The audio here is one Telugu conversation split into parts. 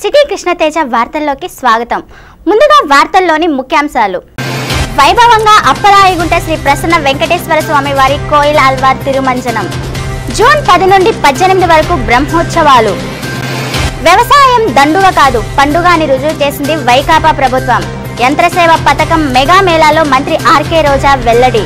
సిటీ కృష్ణతేజ వార్తల్లోకి స్వాగతం ముందుగా వార్తల్లోని ముఖ్యాంశాలు వైభవంగా అప్పలాయగుంట శ్రీ ప్రసన్న వెంకటేశ్వర స్వామి వారి కోయిల్ ఆల్వార్ తిరుమంజనం జూన్ పది నుండి పద్దెనిమిది వరకు బ్రహ్మోత్సవాలు వ్యవసాయం దండుగ కాదు పండుగ అని రుజువు చేసింది వైకాపా ప్రభుత్వం యంత్రసేవ పథకం మెగా మేళాలో మంత్రి ఆర్కే రోజా వెల్లడి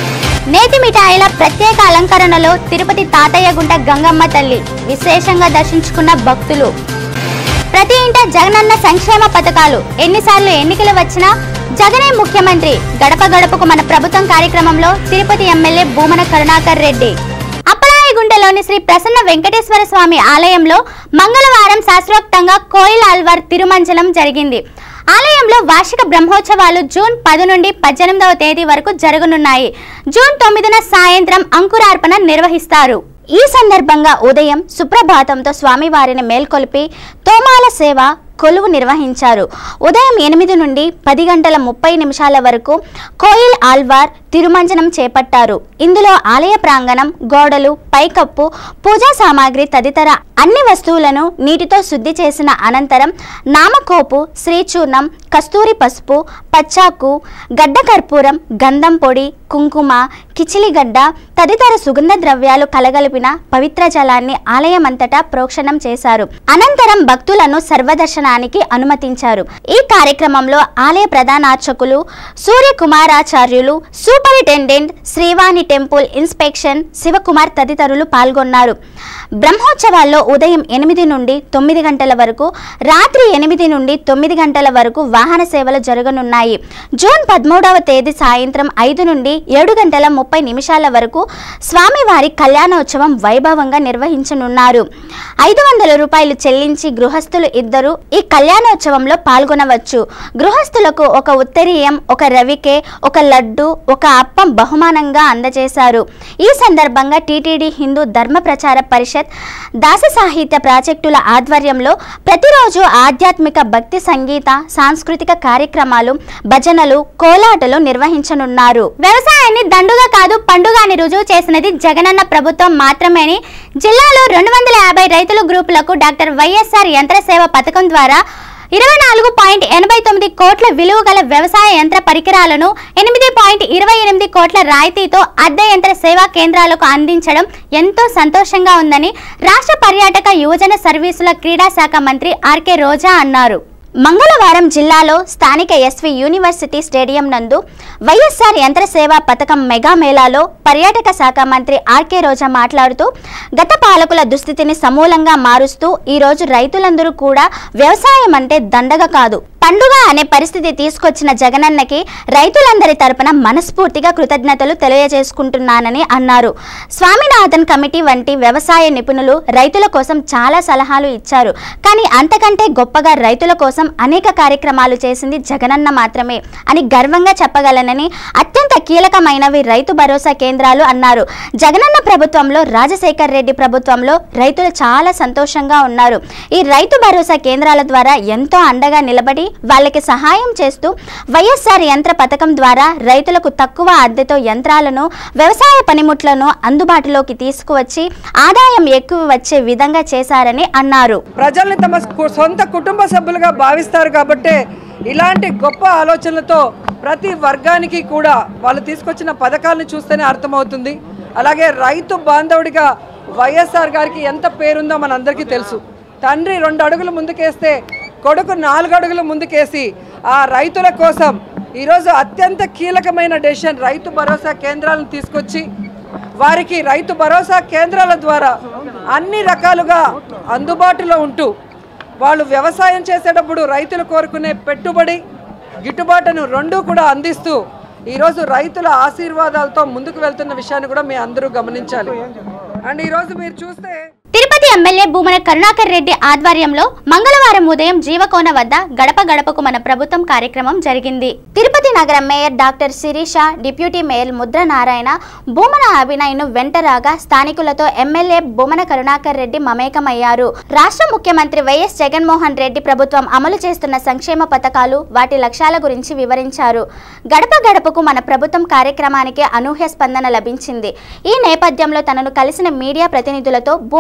నేతి మిఠాయిల ప్రత్యేక అలంకరణలో తిరుపతి తాతయ్య గుంట గంగమ్మ తల్లి విశేషంగా దర్శించుకున్న భక్తులు ప్రతి ఇంట జగనన్న సంక్షేమ పథకాలు ఎన్నిసార్లు ఎన్నికలు వచ్చినా జగనే ముఖ్యమంత్రి గడప గడపకు మన ప్రభుత్వం కార్యక్రమంలో తిరుపతి ఎమ్మెల్యే భూమన కరుణాకర్ రెడ్డి అప్పలాయగుంటలోని శ్రీ ప్రసన్న వెంకటేశ్వర స్వామి ఆలయంలో మంగళవారం శాస్త్రోక్తంగా కోయిల్ ఆల్వార్ తిరుమంజనం జరిగింది ఆలయంలో వార్షిక బ్రహ్మోత్సవాలు జూన్ పది నుండి పద్దెనిమిదవ తేదీ వరకు జరగనున్నాయి జూన్ తొమ్మిదిన సాయంత్రం అంకురార్పణ నిర్వహిస్తారు ఈ సందర్భంగా ఉదయం సుప్రభాతంతో స్వామివారిని మేల్కొల్పి తోమాల సేవ కొలువు నిర్వహించారు ఉదయం ఎనిమిది నుండి పది గంటల ముప్పై నిమిషాల వరకు కోయిల్ ఆల్వార్ తిరుమంజనం చేపట్టారు ఇందులో ఆలయ ప్రాంగణం గోడలు పైకప్పు పూజా సామాగ్రి తదితర అన్ని వస్తువులను నీటితో శుద్ధి చేసిన అనంతరం నామకోపు శ్రీచూర్ణం కస్తూరి పసుపు పచ్చాకు గడ్డ కర్పూరం గంధం పొడి కుంకుమ కిచిలిగడ్డ తదితర సుగంధ ద్రవ్యాలు కలగలిపిన పవిత్ర జలాన్ని ఆలయమంతటా ప్రోక్షణం చేశారు అనంతరం భక్తులను సర్వదర్శనానికి అనుమతించారు ఈ కార్యక్రమంలో ఆలయ ప్రధానార్చకులు Suryakumaracharyulu superintendent Srivani temple inspection Sivakumar తదితరులు పాల్గొన్నారు బ్రహ్మోత్సవాల్లో ఉదయం ఎనిమిది నుండి తొమ్మిది గంటల వరకు రాత్రి ఎనిమిది నుండి తొమ్మిది గంటల వరకు వాహన సేవలు జరగనున్నాయి జూన్ పదమూడవ తేదీ సాయంత్రం ఐదు నుండి ఏడు గంటల ముప్పై నిమిషాల వరకు స్వామివారి కళ్యాణోత్సవం వైభవంగా నిర్వహించనున్నారు ఐదు వందల రూపాయలు చెల్లించి గృహస్థులు ఇద్దరు ఈ కళ్యాణోత్సవంలో పాల్గొనవచ్చు గృహస్థులకు ఒక ఉత్తరీయం ఒక రవికే ఒక లడ్డు ఒక అప్పం బహుమానంగా అందజేశారు ఈ సందర్భంగా టీటీడీ హిందూ ధర్మ ప్రచార పరిషత్ దాస సాహిత్య ప్రాజెక్టుల ఆధ్వర్యంలో ప్రతిరోజు ఆధ్యాత్మిక భక్తి సంగీత సాంస్కృతిక కార్యక్రమాలు భజనలు కోలాటలు నిర్వహించనున్నారు వ్యవసాయాన్ని దండుగా కాదు పండుగ అని రుజువు చేసినది జగనన్న ప్రభుత్వం మాత్రమేని జిల్లాలో రెండు వందల యాభై రైతుల గ్రూపులకు డాక్టర్ వైఎస్ఆర్ యంత్రసేవ పథకం ద్వారా ఇరవై నాలుగు పాయింట్ ఎనభై తొమ్మిది కోట్ల విలువ గల వ్యవసాయ యంత్ర పరికరాలను ఎనిమిది పాయింట్ ఇరవై ఎనిమిది కోట్ల రాయితీతో అద్దె యంత్ర సేవా కేంద్రాలకు అందించడం ఎంతో సంతోషంగా ఉందని రాష్ట్ర పర్యాటక యువజన సర్వీసుల క్రీడా శాఖ మంత్రి ఆర్కే రోజా అన్నారు మంగళవారం జిల్లాలో స్థానిక ఎస్వి యూనివర్సిటీ స్టేడియం నందు వైఎస్ఆర్ యంత్ర సేవా పథకం మెగా మేళాలో పర్యాటక శాఖ మంత్రి ఆర్కే రోజా మాట్లాడుతూ గత పాలకుల దుస్థితిని సమూలంగా మారుస్తూ ఈరోజు రైతులందరూ కూడా వ్యవసాయం అంటే దండగ కాదు పండుగ అనే పరిస్థితి తీసుకొచ్చిన జగనన్నకి రైతులందరి తరపున మనస్ఫూర్తిగా కృతజ్ఞతలు తెలియజేసుకుంటున్నానని అన్నారు స్వామినాథన్ కమిటీ వంటి వ్యవసాయ నిపుణులు రైతుల కోసం చాలా సలహాలు ఇచ్చారు కానీ అంతకంటే గొప్పగా రైతుల కోసం అనేక కార్యక్రమాలు చేసింది జగనన్న మాత్రమే అని గర్వంగా చెప్పగలనని అత్యంత కీలకమైనవి రైతు భరోసా కేంద్రాలు అన్నారు జగనన్న ప్రభుత్వంలో రాజశేఖర్ రెడ్డి ప్రభుత్వంలో రైతులు చాలా సంతోషంగా ఉన్నారు ఈ రైతు భరోసా కేంద్రాల ద్వారా ఎంతో అండగా నిలబడి వాళ్ళకి సహాయం చేస్తూ వైఎస్ఆర్ యంత్ర పథకం ద్వారా రైతులకు తక్కువ అద్దెతో యంత్రాలను వ్యవసాయ పనిముట్లను అందుబాటులోకి తీసుకువచ్చి ఆదాయం ఎక్కువ వచ్చే విధంగా చేశారని అన్నారు ప్రజల్ని తమ కు- సొంత కుటుంబ సభ్యులుగా భావిస్తారు కాబట్టే ఇలాంటి గొప్ప ఆలోచనలతో ప్రతి వర్గానికి కూడా వాళ్ళు తీసుకొచ్చిన పథకాలను చూస్తేనే అర్థమవుతుంది అలాగే రైతు బాంధవుడిగా వైఎస్ఆర్ గారికి ఎంత పేరుందో మనందరికీ తెలుసు తండ్రి రెండు అడుగులు ముందుకేస్తే కొడుకు నాలుగు అడుగులు ముందుకేసి ఆ రైతుల కోసం ఈరోజు అత్యంత కీలకమైన డెసిషన్ రైతు భరోసా కేంద్రాలను తీసుకొచ్చి వారికి రైతు భరోసా కేంద్రాల ద్వారా అన్ని రకాలుగా అందుబాటులో ఉంటూ వాళ్ళు వ్యవసాయం చేసేటప్పుడు రైతులు కోరుకునే పెట్టుబడి గిట్టుబాటును రెండూ కూడా అందిస్తూ ఈరోజు రైతుల ఆశీర్వాదాలతో ముందుకు వెళ్తున్న విషయాన్ని కూడా మీ అందరూ గమనించాలి అండ్ ఈరోజు మీరు చూస్తే తిరుపతి ఎమ్మెల్యే భూమన కరుణాకర్ రెడ్డి ఆధ్వర్యంలో మంగళవారం ఉదయం జీవకోన వద్ద గడప గడపకు మన ప్రభుత్వం కార్యక్రమం జరిగింది తిరుపతి నగర mayor doctor Sirisha deputy mayor Mudra Narayana Bhumana అభినయ్ను వెంటరాగా స్థానికులతో ఎమ్మెల్యే భూమన కరుణాకర్ రెడ్డి మమేకమయ్యారు రాష్ట్ర ముఖ్యమంత్రి వైఎస్ జగన్మోహన్ రెడ్డి ప్రభుత్వం అమలు చేస్తున్న సంక్షేమ పథకాలు వాటి లక్ష్యాల గురించి వివరించారు గడప గడపకు మన ప్రభుత్వం కార్యక్రమానికి అనూహ్య స్పందన లభించింది ఈ నేపథ్యంలో తనను కలిసిన మీడియా ప్రతినిధులతో భూమన అభినయ్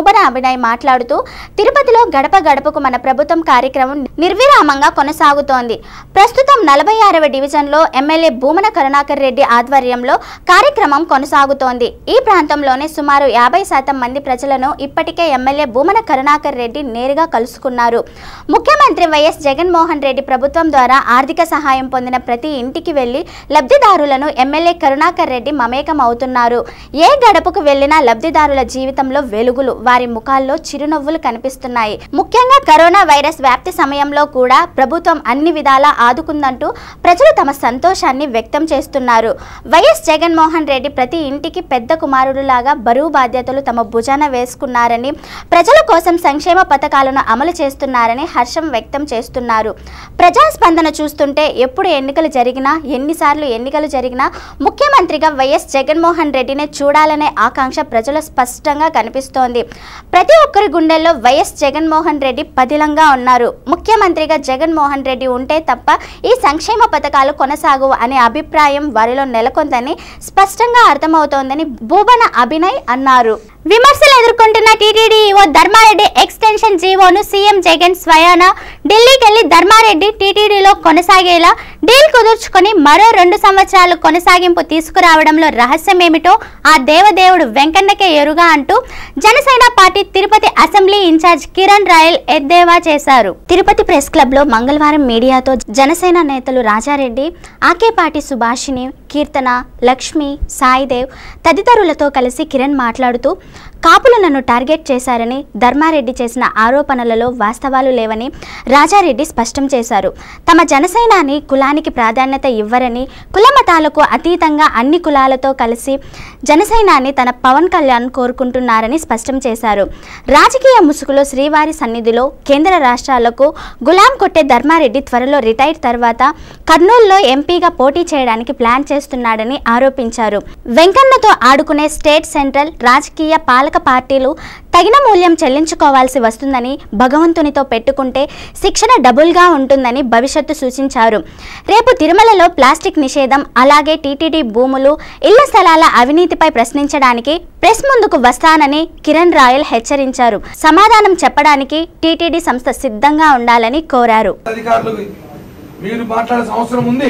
అభినయ్ మాట్లాడుతూ తిరుపతిలో గడప గడపకు మన ప్రభుత్వం కార్యక్రమం నిర్విరామంగా కొనసాగుతోంది ప్రస్తుతం నలభై ఆరవ డివిజన్లో ఎమ్మెల్యే భూమన కరుణాకర్ రెడ్డి ఆధ్వర్యంలో కార్యక్రమం కొనసాగుతోంది ఈ ప్రాంతంలోనే సుమారు యాభై శాతం మంది ప్రజలను ఇప్పటికే ఎమ్మెల్యే భూమన కరుణాకర్ రెడ్డి నేరుగా కలుసుకున్నారు ముఖ్యమంత్రి వైఎస్ జగన్మోహన్ రెడ్డి ప్రభుత్వం ద్వారా ఆర్థిక సహాయం పొందిన ప్రతి ఇంటికి వెళ్లి లబ్ధిదారులను ఎమ్మెల్యే కరుణాకర్ రెడ్డి మమేకం అవుతున్నారు ఏ గడపకు వెళ్లినా లబ్ధిదారుల జీవితంలో వెలుగులు వారి ముఖాల్లో చిరునవ్వులు కనిపిస్తున్నాయి ముఖ్యంగా కరోనా వైరస్ వ్యాప్తి సమయంలో కూడా ప్రభుత్వం అన్ని విధాలా ఆదుకుందంటూ ప్రజలు తమ సంతోషాన్ని వ్యక్తం చేస్తున్నారు వైఎస్ జగన్మోహన్ రెడ్డి ప్రతి ఇంటికి పెద్ద కుమారుడులాగా బరువు బాధ్యతలు తమ భుజాన వేసుకున్నారని ప్రజల కోసం సంక్షేమ పథకాలను అమలు చేస్తున్నారని హర్షం వ్యక్తం చేస్తున్నారు ప్రజాస్పందన చూస్తుంటే ఎప్పుడు ఎన్నికలు జరిగినా ఎన్నిసార్లు ఎన్నికలు జరిగినా ముఖ్యమంత్రిగా వైఎస్ జగన్మోహన్ రెడ్డినే చూడాలనే ఆకాంక్ష ప్రజలు స్పష్టంగా కనిపిస్తోంది ప్రతి ఒక్కరి గుండెల్లో వైఎస్ జగన్మోహన్ రెడ్డి పదిలంగా ఉన్నారు ముఖ్యమంత్రిగా జగన్మోహన్ రెడ్డి ఉంటే తప్ప ఈ సంక్షేమ పథకాలు కొనసాగు అనే అభిప్రాయం వారిలో నెలకొందని స్పష్టంగా అర్థమవుతోందని భూబన అభినయ్ అన్నారు విమర్శలు ఎదుర్కొంటున్న టీటీడీ ఓ ధర్మారెడ్డి ఎక్స్టెన్షన్ జీవోను సీఎం జగన్ స్వయాన ఢిల్లీకి వెళ్లి ధర్మారెడ్డి టీటీడీలో కొనసాగేలా డీల్ కుదుర్చుకొని మరో రెండు సంవత్సరాలు కొనసాగింపు తీసుకురావడంలో రహస్యం ఏమిటో ఆ దేవదేవుడు వెంకన్నకే ఎరుగా అంటూ Janasena party Tirupati assembly incharge Kiran Royal ఎద్దేవా చేశారు తిరుపతి ప్రెస్ క్లబ్ లో మంగళవారం మీడియాతో జనసేన నేతలు రాజారెడ్డి ఆకేపాటి సుభాషిణి కీర్తన లక్ష్మి సాయిదేవ్ తదితరులతో కలిసి కిరణ్ మాట్లాడుతూ కాపులు నన్ను టార్గెట్ చేశారని ధర్మారెడ్డి చేసిన ఆరోపణలలో వాస్తవాలు లేవని రాజారెడ్డి స్పష్టం చేశారు తమ జనసేనాని కులానికి ప్రాధాన్యత ఇవ్వరని కుల మతాలకు అతీతంగా అన్ని కులాలతో కలిసి జనసేనాని తన పవన్ కళ్యాణ్ కోరుకుంటున్నారని స్పష్టం చేశారు రాజకీయ ముసుగులో శ్రీవారి సన్నిధిలో కేంద్ర రాష్ట్రాలకు గులాం కొట్టే ధర్మారెడ్డి త్వరలో రిటైర్ తర్వాత కర్నూలులో ఎంపీగా పోటీ చేయడానికి ప్లాన్ చేస్తున్నాడని ఆరోపించారు వెంకన్నతో ఆడుకునే స్టేట్ సెంట్రల్ రాజకీయ పాలక పార్టీలు తగిన మూల్యం చెల్లించుకోవాల్సి వస్తుందని భగవంతునితో పెట్టుకుంటే శిక్షణ డబుల్గా ఉంటుందని భవిష్యత్తు సూచించారు రేపు తిరుమలలో ప్లాస్టిక్ నిషేధం అలాగే టీటీడీ భూములు ఇళ్ల స్థలాల అవినీతిపై ప్రశ్నించడానికి ప్రెస్ ముందుకు వస్తానని కిరణ్ రాయల్ హెచ్చరించారు సమాధానం చెప్పడానికి టీటీడీ సంస్థ సిద్ధంగా ఉండాలని కోరారు అధికారులు మీరు మాట్లాడాల్సిన అవసరం ఉంది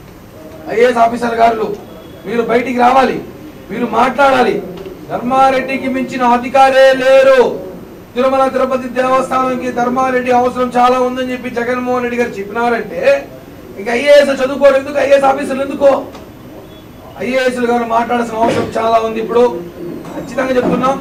ఐఏఎస్ ఆఫీసర్ గారు మీరు బయటికి రావాలి మీరు మాట్లాడాలి ధర్మారెడ్డికి మించిన అధికారే లేరు తిరుమల తిరుపతి దేవస్థానంకి ధర్మారెడ్డి అవసరం చాలా ఉందని చెప్పి జగన్మోహన్ రెడ్డి గారు చెప్పినారంటే ఇంకా ఐఏఎస్ చదువుకోవడం ఎందుకు ఐఏఎస్ ఆఫీసర్లు ఎందుకో ఐఏఎస్ గారు మాట్లాడాల్సిన అవసరం చాలా ఉంది ఇప్పుడు ఖచ్చితంగా చెప్తున్నాం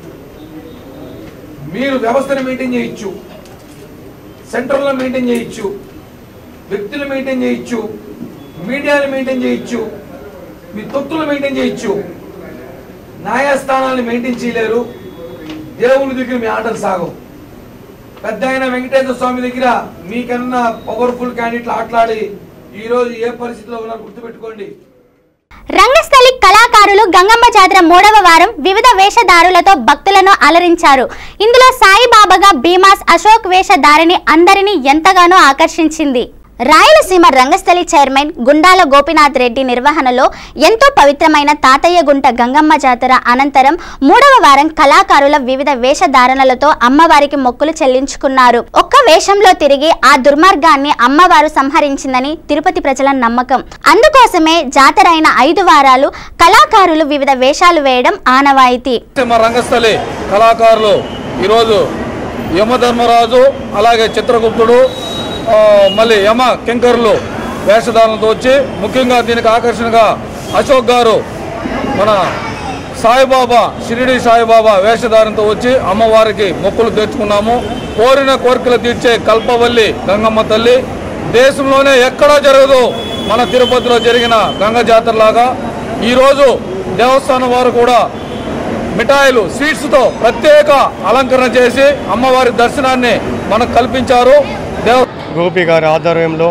మీరు వ్యవస్థను మెయింటైన్ చేయొచ్చు సెంట్రల్లో మెయింటైన్ చేయొచ్చు వ్యక్తులు మెయింటైన్ చేయొచ్చు మీడియాని మెయింటైన్ చేయొచ్చు మీ తొత్తులు మెయింటైన్ చేయొచ్చు న్యాయస్థానాన్ని మెయింటైన్ చేయలేరు దేవుని దగ్గర మీ ఆటలు సాగవు పెద్ద ఆయన వెంకటేశ్వర స్వామి దగ్గర మీకన్నా పవర్ఫుల్ క్యాండిడేట్లు ఆటలాడి ఈ రోజు ఏ పరిస్థితిలో ఉన్నారు గుర్తుపెట్టుకోండి రంగస్థలి కళాకారులు గంగమ్మ జాతర మూడవ వారం వివిధ వేషధారులతో భక్తులను అలరించారు ఇందులో సాయిబాబాగా భీమాస్ అశోక్ వేషధారిని అందరినీ ఎంతగానో ఆకర్షించింది రాయలసీమ రంగస్థలి చైర్మన్ గుండాల గోపినాథ్ రెడ్డి నిర్వహణలో ఎంతో పవిత్రమైన తాతయ్య గుంట గంగమ్మ జాతర అనంతరం మూడవ వారం కళాకారుల వివిధ వేషధారణలతో అమ్మవారికి మొక్కులు చెల్లించుకున్నారు ఒక్క వేషంలో తిరిగి ఆ దుర్మార్గాన్ని అమ్మవారు సంహరించిందని తిరుపతి ప్రజల నమ్మకం అందుకోసమే జాతర అయిన ఐదు వారాలు కళాకారులు వివిధ వేషాలు వేయడం ఆనవాయితీ మా రంగస్థలి కళాకారులు ఈరోజు యమధర్మరాజు అలాగే చిత్రగుప్తుడు ఆ, మళ్ళీ యమ కింకర్లు వేషధారణలతో వచ్చి ముఖ్యంగా దీనికి ఆకర్షణగా అశోక్ గారు మన సాయిబాబా షిరిడి సాయిబాబా వేషధారణతో వచ్చి అమ్మవారికి మొక్కులు తీర్చుకున్నాము కోరిన కోరికలు తీర్చే కల్పవల్లి గంగమ్మ తల్లి దేశంలోనే ఎక్కడా జరగదు మన తిరుపతిలో జరిగిన గంగ జాతరలాగా ఈరోజు దేవస్థానం వారు కూడా మిఠాయిలు స్వీట్స్తో ప్రత్యేక అలంకరణ చేసి అమ్మవారి దర్శనాన్ని మనకు కల్పించారు దేవ గోపి గారి ఆధ్వర్యంలో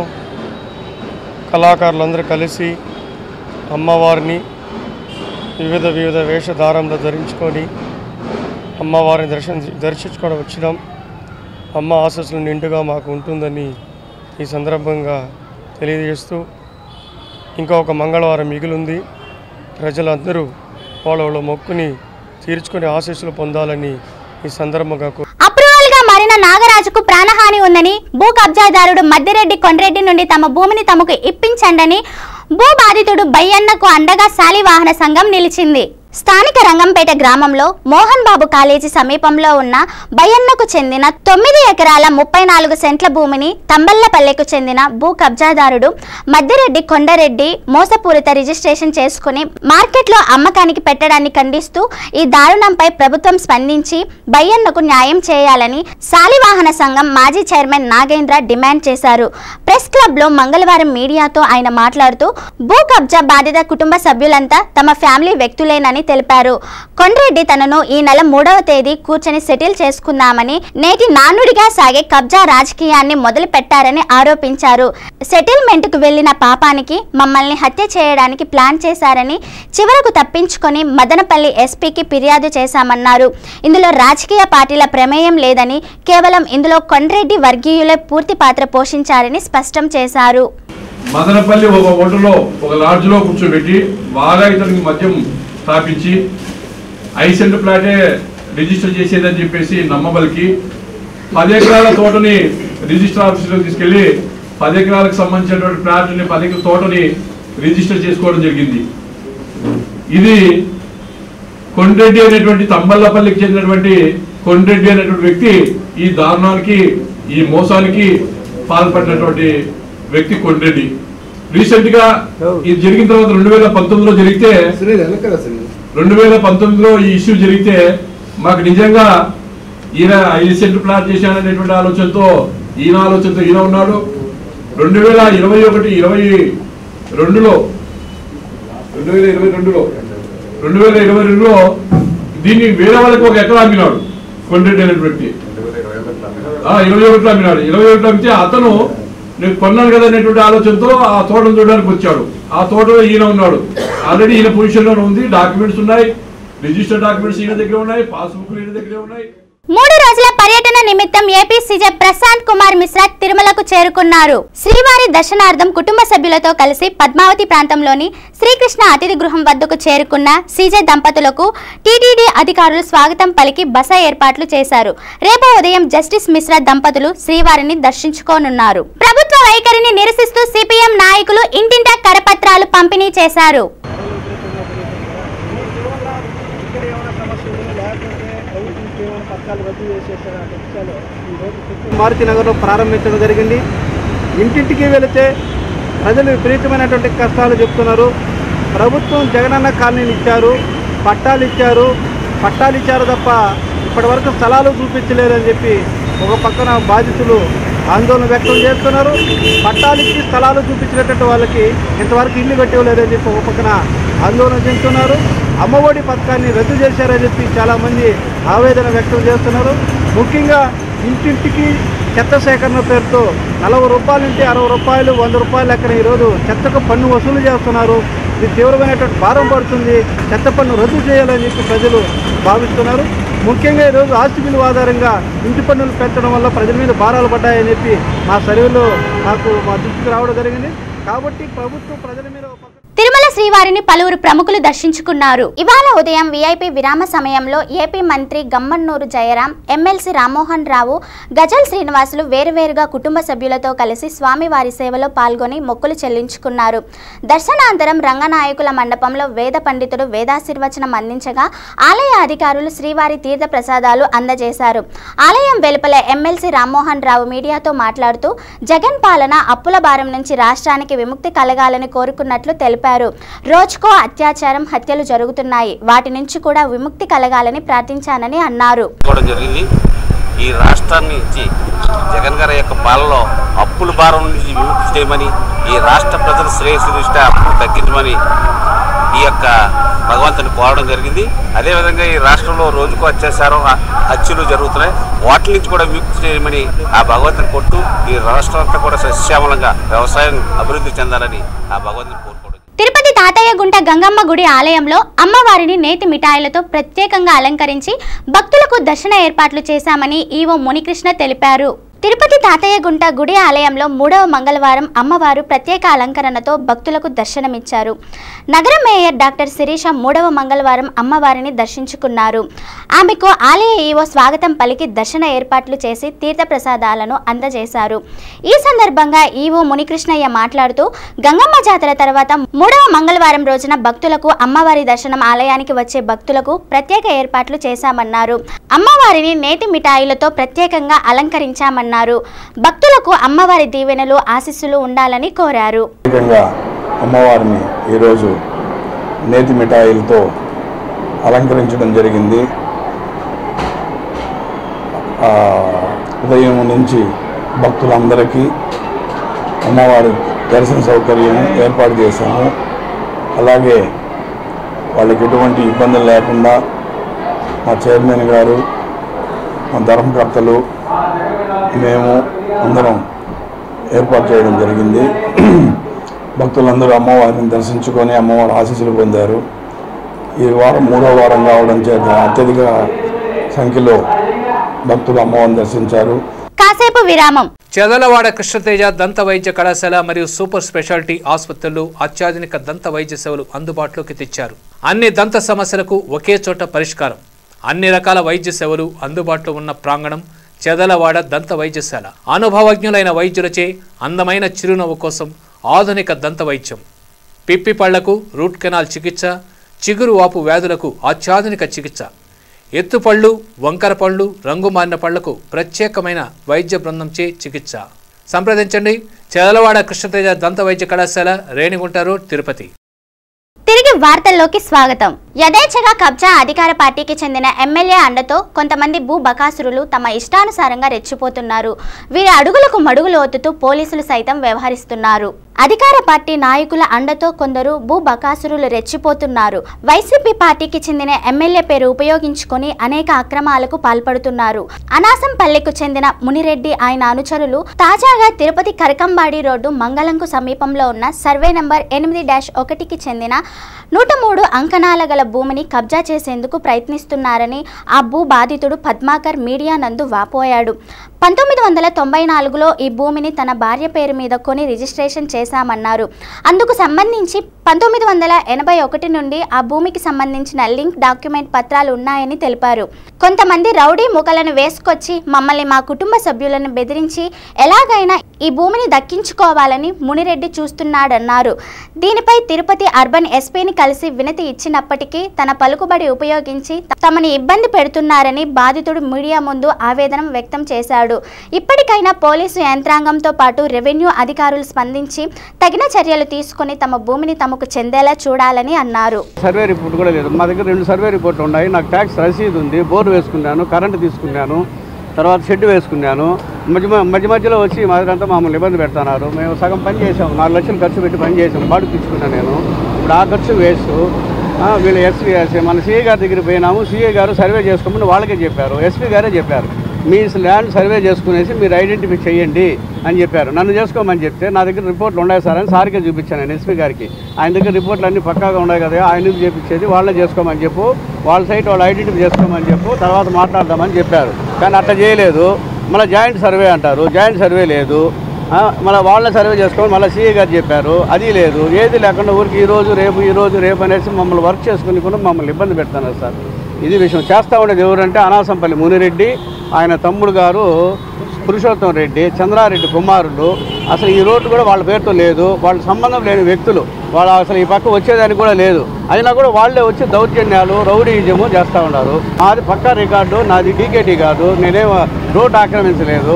కళాకారులందరూ కలిసి అమ్మవారిని వివిధ వివిధ వేషధారంలో ధరించుకొని అమ్మవారిని దర్శన దర్శించుకొని వచ్చినాం అమ్మ ఆశస్సులు నిండుగా మాకు ఉంటుందని ఈ సందర్భంగా తెలియజేస్తూ ఇంకా ఒక మంగళవారం మిగిలింది ప్రజలందరూ వాళ్ళ వాళ్ళ మొక్కుని తీర్చుకొని ఆశీస్సులు పొందాలని ఈ సందర్భంగా కో- అప్రూవల్ గా మారిన నాగరాజుకు ప్రాణహాని ఉందని భూ కబ్జాదారుడు మద్దిరెడ్డి కొండ్రెడ్డి నుండి తమ భూమిని తమకు ఇప్పించండని భూ బాధితుడు బయ్యన్నకు అండగా శాలివాహన సంఘం నిలిచింది స్థానిక రంగంపేట గ్రామంలో మోహన్ బాబు కాలేజీ సమీపంలో ఉన్న బయ్యన్నకు చెందిన తొమ్మిది ఎకరాల ముప్పై నాలుగు సెంట్ల భూమిని తంబల్లపల్లెకు చెందిన భూ కబ్జాదారుడు మద్దిరెడ్డి కొండరెడ్డి మోసపూరిత రిజిస్ట్రేషన్ చేసుకుని మార్కెట్లో అమ్మకానికి పెట్టడాన్ని ఖండిస్తూ ఈ దారుణంపై ప్రభుత్వం స్పందించి బయ్యన్నకు న్యాయం చేయాలని శాలివాహన సంఘం మాజీ చైర్మన్ నాగేంద్ర డిమాండ్ చేశారు ప్రెస్ క్లబ్ లో మంగళవారం మీడియాతో ఆయన మాట్లాడుతూ భూ కబ్జా బాధిత కుటుంబ సభ్యులంతా తమ ఫ్యామిలీ వ్యక్తులేనని తెలిపారు కొండ్రెడ్డి తనను ఈ నెల మూడవ తేదీ కూర్చొని సెటిల్ చేసుకుందామని నేటి నానుడిగా సాగే కబ్జా రాజకీయాన్ని మొదలు పెట్టారని ఆరోపించారు సెటిల్మెంట్ కు వెళ్లిన పాపానికి మమ్మల్ని హత్య చేయడానికి ప్లాన్ చేశారని చివరకు తప్పించుకొని మదనపల్లి ఎస్పీకి ఫిర్యాదు చేశామన్నారు ఇందులో రాజకీయ పార్టీల ప్రమేయం లేదని కేవలం ఇందులో కొండ్రెడ్డి వర్గీయులే పూర్తి పాత్ర పోషించారని స్పష్టం చేశారు మదనపల్లి ఒక హోటల్లో ఒక లాడ్జ్లో కూర్చోబెట్టి బాగా ఇతనికి మద్యం స్థాపించి ఐసెంట్ ప్లాటే రిజిస్టర్ చేసేదని చెప్పేసి నమ్మబలికి పది ఎకరాల తోటని రిజిస్టర్ ఆఫీసులో తీసుకెళ్లి పది ఎకరాలకు సంబంధించినటువంటి ప్లాట్ని పది ఎకరాల తోటని రిజిస్టర్ చేసుకోవడం జరిగింది ఇది కొండ్రెడ్డి అనేటువంటి తంబల్లపల్లికి చెందినటువంటి కొండ్రెడ్డి అనేటువంటి వ్యక్తి ఈ దారుణానికి ఈ మోసానికి పాల్పడినటువంటి వ్యక్తి కొండ్రెడ్డి రీసెంట్ గా ఇది జరిగిన తర్వాత రెండు వేల పంతొమ్మిదిలో జరిగితే రెండు వేల పంతొమ్మిదిలో ఈ ఇష్యూ జరిగితే మాకు నిజంగా ఈయన ఐదు సెంట్లు ప్లాన్ చేశాననేటువంటి ఆలోచనతో ఈయన ఆలోచనతో ఈయన ఉన్నాడు రెండు వేల ఇరవై ఒకటి ఇరవై రెండులో రెండు వేల ఇరవై రెండులో రెండు వేల ఇరవై రెండులో దీన్ని వేరే వాళ్ళకి ఒక ఎకరా అమ్మినాడు కొండ్రెడ్డి అనేటువంటి వ్యక్తి ఆ, ఇరవై ఒకటిలో అమ్మినాడు ఇరవై ఒకటిలో అమ్మితే అతను నేను కొన్నాను కదా అనేటువంటి ఆలోచనతో ఆ తోటను చూడడానికి వచ్చాడు ఆ తోటలో ఈయన ఉన్నాడు ఆల్రెడీ ఈయన పొజిషన్ లో ఉంది డాక్యుమెంట్స్ ఉన్నాయి రిజిస్టర్ డాక్యుమెంట్స్ ఈయన దగ్గర ఉన్నాయి పాస్బుక్ ఈయన దగ్గర ఉన్నాయి మూడు రోజుల పర్యటన నిమిత్తం ఏపీ సీజే ప్రశాంత్ కుమార్ మిశ్రా తిరుమలకు చేరుకున్నారు శ్రీవారి దర్శనార్థం కుటుంబ సభ్యులతో కలిసి పద్మావతి ప్రాంతంలోని శ్రీకృష్ణ అతిథి గృహం వద్దకు చేరుకున్న సీజే దంపతులకు టీటీడీ అధికారులు స్వాగతం పలికి బస ఏర్పాట్లు చేశారు రేపు ఉదయం జస్టిస్ మిశ్రా దంపతులు శ్రీవారిని దర్శించుకోనున్నారు ప్రభుత్వ వైఖరిని నిరసిస్తూ సిపిఎం నాయకులు ఇంటింటా కరపత్రాలు పంపిణీ చేశారు మారుతి నగర్లో ప్రారంభించడం జరిగింది ఇంటింటికి వెళితే ప్రజలు విపరీతమైనటువంటి కష్టాలు చెప్తున్నారు ప్రభుత్వం జగనన్న కాలనీలు ఇచ్చారు పట్టాలు ఇచ్చారు పట్టాలు ఇచ్చారు తప్ప ఇప్పటివరకు స్థలాలు చూపించలేదని చెప్పి ఒక పక్కన బాధితులు ఆందోళన వ్యక్తం చేస్తున్నారు పట్టాలు ఇచ్చి స్థలాలు చూపించినటువంటి వాళ్ళకి ఇంతవరకు ఇల్లు కట్టివ్వలేదని చెప్పి ఒక పక్కన ఆందోళన చెందుతున్నారు అమ్మఒడి పథకాన్ని రద్దు చేశారని చెప్పి చాలామంది ఆవేదన వ్యక్తం చేస్తున్నారు ముఖ్యంగా ఇంటింటికి చెత్త సేకరణ పేరుతో నలభై రూపాయల నుండి అరవై రూపాయలు వంద రూపాయలు లెక్కన ఈరోజు చెత్తకు పన్ను వసూలు చేస్తున్నారు ఇది తీవ్రమైనటువంటి భారం పడుతుంది చెత్త పన్ను రద్దు చేయాలని చెప్పి ప్రజలు భావిస్తున్నారు ముఖ్యంగా ఈరోజు ఆస్తి విలువ ఆధారంగా ఇంటి పన్నులు పెంచడం వల్ల ప్రజల మీద భారాలు పడ్డాయని చెప్పి మా సర్వేలో నాకు మా దృష్టికి రావడం జరిగింది కాబట్టి ప్రభుత్వం ప్రజల మీద ఒక పక్క- తిరుమల శ్రీవారిని పలువురు ప్రముఖులు దర్శించుకున్నారు ఇవాళ ఉదయం విఐపి విరామ సమయంలో ఏపీ మంత్రి గమ్మన్నూరు జయరాం ఎమ్మెల్సీ రామ్మోహన్ రావు గజల్ శ్రీనివాసులు వేరువేరుగా కుటుంబ సభ్యులతో కలిసి స్వామివారి సేవలో పాల్గొని మొక్కులు చెల్లించుకున్నారు దర్శనాంతరం రంగనాయకుల మండపంలో వేద పండితుడు వేదాశీర్వచనం అందించగా ఆలయ అధికారులు శ్రీవారి తీర్థ ప్రసాదాలు అందజేశారు ఆలయం వెలుపల ఎమ్మెల్సీ రామ్మోహన్ రావు మీడియాతో మాట్లాడుతూ జగన్ పాలన అప్పుల భారం నుంచి రాష్ట్రానికి విముక్తి కలగాలని కోరుకున్నట్లు తెలిపారు రోజుకో అత్యాచారం హత్యలు జరుగుతున్నాయి వాటి నుంచి కూడా విముక్తి కలగాలని ప్రార్థించానని అన్నారు కూడా జరిగింది ఈ రాష్ట్రాన్ని ఇచ్చి జగన్ గారి యొక్క పాలనలో అప్పుల భారం నుంచి విముక్తి చేయమని ఈ రాష్ట్ర ప్రజల శ్రేయస్సు దృష్ట్యా అప్పులు తగ్గించమని ఈ యొక్క భగవంతుని కోరడం జరిగింది అదేవిధంగా ఈ రాష్ట్రంలో రోజుకు అత్యాచారం హ- హత్యలు జరుగుతున్నాయి వాటి నుంచి కూడా విముక్తి చేయమని ఆ భగవంతుని కొట్టు ఈ రాష్ట్రం అంతా కూడా సస్యశ్యామలంగా వ్యవసాయం అభివృద్ధి చెందాలని ఆ భగవంతుని కోరుకోవడం తిరుపతి తాతయ్య గుంట గంగమ్మ గుడి ఆలయంలో అమ్మవారిని నేతి మిఠాయిలతో ప్రత్యేకంగా అలంకరించి భక్తులకు దర్శన ఏర్పాట్లు చేశామని ఈవో మునికృష్ణ తెలిపారు తిరుపతి తాతయ్య గుంట గుడి ఆలయంలో మూడవ మంగళవారం అమ్మవారు ప్రత్యేక అలంకరణతో భక్తులకు దర్శనమిచ్చారు నగర మేయర్ డాక్టర్ శిరీష మూడవ మంగళవారం అమ్మవారిని దర్శించుకున్నారు ఆమెకు ఆలయ ఈవో స్వాగతం పలికి దర్శన ఏర్పాట్లు చేసి తీర్థప్రసాదాలను అందజేశారు ఈ సందర్భంగా ఈవో మునికృష్ణయ్య మాట్లాడుతూ గంగమ్మ జాతర తర్వాత మూడవ మంగళవారం రోజున భక్తులకు అమ్మవారి దర్శనం ఆలయానికి వచ్చే భక్తులకు ప్రత్యేక ఏర్పాట్లు చేశామన్నారు అమ్మవారిని నేతి మిఠాయిలతో ప్రత్యేకంగా అలంకరించామన్నారు భక్తులకు అమ్మవారి దీవెనలు ఆశీస్సులు ఉండాలని కోరారు ప్రత్యేకంగా అమ్మవారిని ఈరోజు నేతి మిఠాయిలతో అలంకరించడం జరిగింది ఆ, ఉదయం నుంచి భక్తులందరికీ అమ్మవారి దర్శన సౌకర్యం ఏర్పాటు చేశాము అలాగే వాళ్ళకి ఎటువంటి ఇబ్బందులు లేకుండా మా చైర్మన్ గారు మా ధర్మకర్తలు మేము అందరం ఏర్పాటు చేయడం జరిగింది భక్తులందరూ అమ్మవారిని దర్శించుకొని అమ్మవారి ఆశీస్సులు పొందారు ఈ వారం మూడో వారం కావడం చేత అత్యధిక సంఖ్యలో భక్తులు అమ్మవారిని దర్శించారు కాసేపు విరామం చెదలవాడ కృష్ణతేజ దంత వైద్య కళాశాల మరియు సూపర్ స్పెషాలిటీ ఆసుపత్రులు అత్యాధునిక దంత వైద్య సేవలు అందుబాటులోకి తెచ్చారు అన్ని దంత సమస్యలకు ఒకే చోట పరిష్కారం అన్ని రకాల వైద్య సేవలు అందుబాటులో ఉన్న ప్రాంగణం చెదలవాడ దంత వైద్యశాల అనుభవజ్ఞులైన వైద్యులచే అందమైన చిరునవ్వు కోసం ఆధునిక దంత వైద్యం పిప్పి పళ్లకు రూట్ కెనాల్ చికిత్స చిగురు వాపు వ్యాధులకు అత్యాధునిక చికిత్స ఎత్తుపళ్ళు వంకర పళ్ళు రంగు మారిన పళ్లకు ప్రత్యేకమైన వైద్య బృందంచే చికిత్స సంప్రదించండి చెదలవాడ కృష్ణతేజ దంత వైద్య కళాశాల రేణిగుంట రోడ్ తిరుపతి తిరిగి వార్తల్లోకి స్వాగతం యథేచ్ఛగా కబ్జా అధికార పార్టీకి చెందిన ఎమ్మెల్యే అండతో కొంతమంది భూ బకాసురులు తమ ఇష్టానుసారంగా రెచ్చిపోతున్నారు వీరి అడుగులకు మడుగులు ఒత్తుతూ పోలీసులు సైతం వ్యవహరిస్తున్నారు అధికార పార్టీ నాయకుల అండతో కొందరు భూ బకాసురులు రెచ్చిపోతున్నారు వైసీపీ పార్టీకి చెందిన ఎమ్మెల్యే పేరు ఉపయోగించుకొని అనేక అక్రమాలకు పాల్పడుతున్నారు అనాసంపల్లెకు చెందిన మునిరెడ్డి ఆయన అనుచరులు తాజాగా తిరుపతి కరకంబాడి రోడ్డు మంగళంకు సమీపంలో ఉన్న సర్వే నంబర్ ఎనిమిది డాష్ ఒకటికి చెందిన నూట మూడు అంకణాల గల భూమిని కబ్జా చేసేందుకు ప్రయత్నిస్తున్నారని ఆ భూ బాధితుడు పద్మాకర్ మీడియా నందు వాపోయాడు పంతొమ్మిది వందల తొంభై నాలుగులో ఈ భూమిని తన భార్య పేరు మీద కొని రిజిస్ట్రేషన్ చేశామన్నారు అందుకు సంబంధించి పంతొమ్మిది వందల ఎనభై ఒకటి నుండి ఆ భూమికి సంబంధించిన లింక్ డాక్యుమెంట్ పత్రాలు ఉన్నాయని తెలిపారు కొంతమంది రౌడీ ముఖలను వేసుకొచ్చి మమ్మల్ని మా కుటుంబ సభ్యులను బెదిరించి ఎలాగైనా ఈ భూమిని దక్కించుకోవాలని మునిరెడ్డి చూస్తున్నాడన్నారు దీనిపై తిరుపతి అర్బన్ ఎస్పీని కలిసి వినతి ఇచ్చినప్పటికీ తన పలుకుబడి ఉపయోగించి తమని ఇబ్బంది పెడుతున్నారని బాధితుడు మీడియా ముందు ఆవేదన వ్యక్తం చేశాడు ఇప్పటికైనా పోలీసు యంత్రాంగంతో పాటు రెవెన్యూ అధికారులు స్పందించి తగిన చర్యలు తీసుకుని తమ భూమిని తమకు చెందేలా చూడాలని అన్నారు సర్వే రిపోర్ట్ కూడా లేదు మా దగ్గర రెండు సర్వే రిపోర్ట్లు ఉన్నాయి నాకు ట్యాక్స్ రసీదు ఉంది బోర్డు వేసుకున్నాను కరెంటు తీసుకున్నాను తర్వాత షెడ్ వేసుకున్నాను మధ్య మధ్య మధ్యలో వచ్చి మా దగ్గర అంతా మమ్మల్ని ఇబ్బంది పెడుతున్నారు మేము సగం పని చేసాం నాలుగు లక్షలు ఖర్చు పెట్టి పని చేసాం బాడు తీసుకున్నాను నేను ఇప్పుడు ఆ ఖర్చు వేస్ట్ ఆ, వీళ్ళు ఎస్పీ మన సిఏ గారి దగ్గర పోయినాము సిఏ గారు సర్వే చేసుకోమని వాళ్ళకే చెప్పారు ఎస్పీ గారే చెప్పారు మీ ల్యాండ్ సర్వే చేసుకునేసి మీరు ఐడెంటిఫై చేయండి అని చెప్పారు నన్ను చేసుకోమని చెప్తే నా దగ్గర రిపోర్ట్లు ఉన్నాయి సార్ అని సార్కే చూపించాను నేను ఎస్పీ గారికి ఆయన దగ్గర రిపోర్ట్లు అన్నీ పక్కాగా ఉన్నాయి కదా ఆయన చేపించేది వాళ్ళే చేసుకోమని చెప్పు వాళ్ళ సైట్ వాళ్ళు ఐడెంటిఫై చేసుకోమని చెప్పు తర్వాత మాట్లాడదామని చెప్పారు కానీ అట్లా చేయలేదు మళ్ళీ జాయింట్ సర్వే అంటారు జాయింట్ సర్వే లేదు ఆ, మళ్ళీ వాళ్ళ సర్వే చేసుకోమని మళ్ళీ సీఏ గారు చెప్పారు అది లేదు ఏది లేకుండా ఊరికి ఈ రోజు రేపు ఈ రోజు రేపు అనేసి మమ్మల్ని వర్క్ చేసుకుని కూడా మమ్మల్ని ఇబ్బంది పెడుతున్నారు సార్ ఇది విషయం చేస్తూ ఉండేది ఎవరంటే అనాసంపల్లి మునిరెడ్డి ఆయన తమ్ముడు గారు పురుషోత్తం రెడ్డి చంద్రారెడ్డి కుమారులు అసలు ఈ రోడ్డు కూడా వాళ్ళ పేరుతో లేదు వాళ్ళ సంబంధం లేని వ్యక్తులు వాళ్ళు అసలు ఈ పక్క వచ్చేదానికి కూడా లేదు అయినా కూడా వాళ్ళే వచ్చి దౌర్జన్యాలు రౌడీజము చేస్తూ ఉన్నారు నాది పక్కా రికార్డు నాది డీకేటీ కాదు నేనేం రోడ్డు ఆక్రమించలేదు